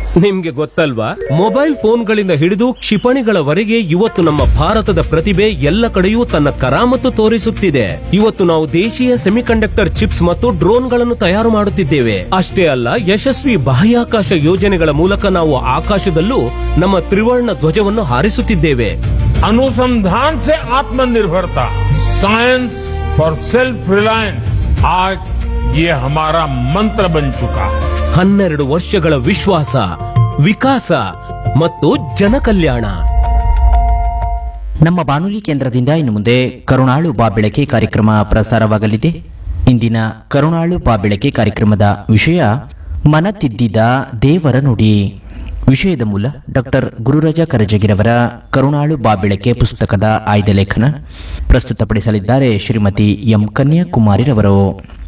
ನಿಮ್ಗೆ ಗೊತ್ತಲ್ವಾ ಮೊಬೈಲ್ ಫೋನ್ಗಳಿಂದ ಹಿಡಿದು ಕ್ಷಿಪಣಿಗಳವರೆಗೆ ಇವತ್ತು ನಮ್ಮ ಭಾರತದ ಪ್ರತಿಭೆ ಎಲ್ಲ ಕಡೆಯೂ ತನ್ನ ಕರಾಮತ್ತು ತೋರಿಸುತ್ತಿದೆ ಇವತ್ತು ನಾವು ದೇಶೀಯ ಸೆಮಿಕಂಡಕ್ಟರ್ ಚಿಪ್ಸ್ ಮತ್ತು ಡ್ರೋನ್ಗಳನ್ನು ತಯಾರು ಮಾಡುತ್ತಿದ್ದೇವೆ ಅಷ್ಟೇ ಅಲ್ಲ ಯಶಸ್ವಿ ಬಾಹ್ಯಾಕಾಶ ಯೋಜನೆಗಳ ಮೂಲಕ ನಾವು ಆಕಾಶದಲ್ಲೂ ನಮ್ಮ ತ್ರಿವರ್ಣ ಧ್ವಜವನ್ನು ಹಾರಿಸುತ್ತಿದ್ದೇವೆ अनुसंधान से आत्मनिर्भरता साइंस फॉर सेल्फ रिलायंस आज ये हमारा मंत्र बन चुका है ಹನ್ನೆರಡು ವರ್ಷಗಳ ವಿಶ್ವಾಸ ವಿಕಾಸ ಮತ್ತು ಜನಕಲ್ಯಾಣ ನಮ್ಮ ಬಾನುಲಿ ಕೇಂದ್ರದಿಂದ ಇನ್ನು ಮುಂದೆ ಕರುಣಾಳು ಬಾ ಬೆಳಕೆ ಕಾರ್ಯಕ್ರಮ ಪ್ರಸಾರವಾಗಲಿದೆ ಇಂದಿನ ಕರುಣಾಳು ಬಾ ಬೆಳಕೆ ಕಾರ್ಯಕ್ರಮದ ವಿಷಯ ಮನತಿದ್ದಿದ ದೇವರ ನುಡಿ ವಿಷಯದ ಮೂಲ ಡಾಕ್ಟರ್ ಗುರುರಾಜ ಕರಜಗಿರವರ ಕರುಣಾಳು ಬಾ ಬೆಳಕೆ ಪುಸ್ತಕದ ಆಯ್ದ ಲೇಖನ ಪ್ರಸ್ತುತಪಡಿಸಲಿದ್ದಾರೆ ಶ್ರೀಮತಿ ಎಂ ಕನ್ಯಾಕುಮಾರಿರವರು